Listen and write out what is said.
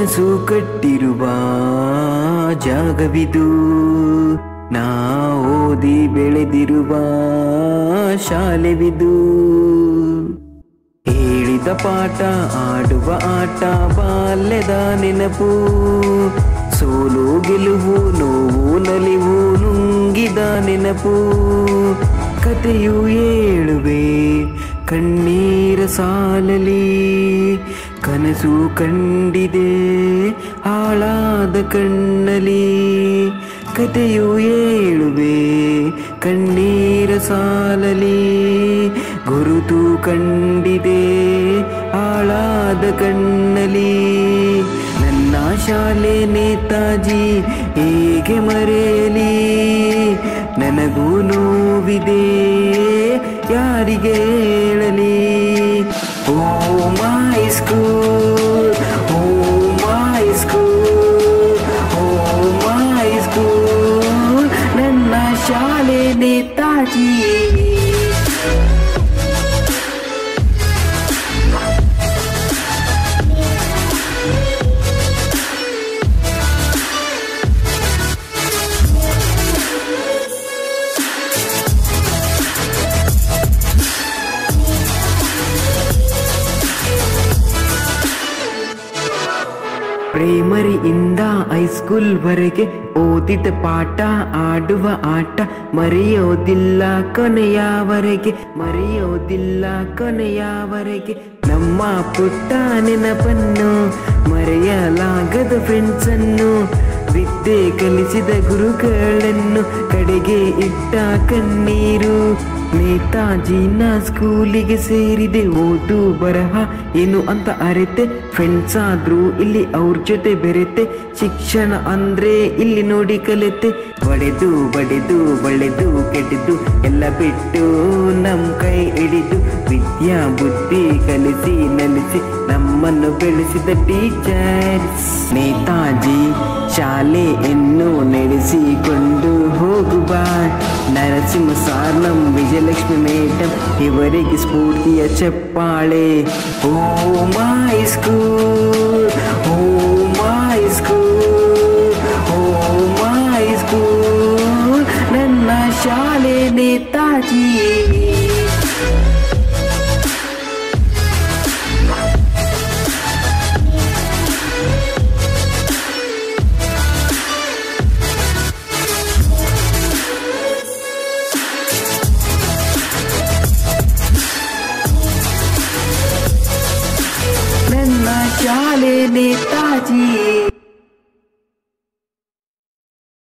ಕನಸು ಕಟ್ಟಿರುವ ಜಾಗವಿದು ನಾ ಓದಿ ಬೆಳೆದಿರುವ ಶಾಲೆವಿದು ಹೇಳಿದ ಪಾಠ ಆಡುವ ಆಟ ಬಾಲ್ಯದ ನೆನಪು ಸೋಲು ಗೆಲುವು ನೋವು ನಲಿವು ನುಂಗಿದ ನೆನಪು ಕಥೆಯು ಹೇಳುವೆ ಕಣ್ಣೀರ ಸಾಲಲಿ ಕನಸು ಕಂಡಿದೆ ಹಾಳಾದ ಕಣ್ಣಲಿ ಕಥೆಯು ಹೇಳುವೆ ಕಣ್ಣೀರ ಸಾಲಲಿ ಗುರುತು ಕಂಡಿದೆ ಹಾಳಾದ ಕಣ್ಣಲಿ ನನ್ನ ಶಾಲೆ ನೇತಾಜಿ ಹೇಗೆ ಮರೆಯಲಿ ನನಗೂ ನೋವಿದೆ ಯಾರಿಗೆ ಹೇಳಲಿ oh my school oh my school oh my school ನನ್ನ ಶಾಲೆ ನೇತಾಜಿ ಪ್ರೈಮರಿಯಿಂದ ಹೈಸ್ಕೂಲ್ ವರೆಗೆ ಓದಿದ ಪಾಠ ಆಡುವ ಆಟ ಮರೆಯೋದಿಲ್ಲ ಕೊನೆಯವರೆಗೆ ಮರೆಯೋದಿಲ್ಲ ಕೊನೆಯವರೆಗೆ ನಮ್ಮ ಪುಟ್ಟ ನೆನಪನ್ನು ಮರೆಯಲಾಗದ ಫ್ರೆಂಡ್ಸ್ ಅನ್ನು ವಿದ್ಯೆ ಕಲಿಸಿದ ಗುರುಗಳನ್ನು ಕಡೆಗೆ ಇಟ್ಟ ಕಣ್ಣೀರು ನೇತಾಜಿನ ಸ್ಕೂಲಿಗೆ ಸೇರಿದೆ ಓದು ಬರಹ ಏನು ಅಂತ ಅರಿತೆ ಫ್ರೆಂಡ್ಸ್ ಆದ್ರೂ ಇಲ್ಲಿ ಅವ್ರ ಜೊತೆ ಬೆರೆತೆ ಶಿಕ್ಷಣ ಅಂದ್ರೆ ಇಲ್ಲಿ ನೋಡಿ ಕಲಿತೆ ಬಡೆದು ಬಡೆದು ಬಳೆದು ಕೆಟ್ಟದು ಎಲ್ಲ ಬಿಟ್ಟು ನಮ್ ಕೈ ಹಿಡಿದು ವಿದ್ಯಾ ಬುದ್ಧಿ ಕಲಿಸಿ ನಲಿಸಿ ನಮ್ಮನ್ನು ಬೆಳೆಸಿದ ಟೀಚರ್ಸ್ ನೇತಾಜಿ ಶಾಲೆಯನ್ನು ನಡೆಸಿಕೊಂಡು ಹೋಗುವ ನರಸಿಂಹ ಸಾರ್ ನಮ್ ವಿಜಯಲಕ್ಷ್ಮಿ ಮೇಡಮ್ ಇವರಿಗೆ ಸ್ಫೂರ್ತಿಯ ಚಪ್ಪಾಳೆ oh my school oh my school oh my school ನನ್ನ ಶಾಲೆ ನೇತಾಜಿ ನನ್ನ ಶಾಲೆ ನೇತಾಜಿ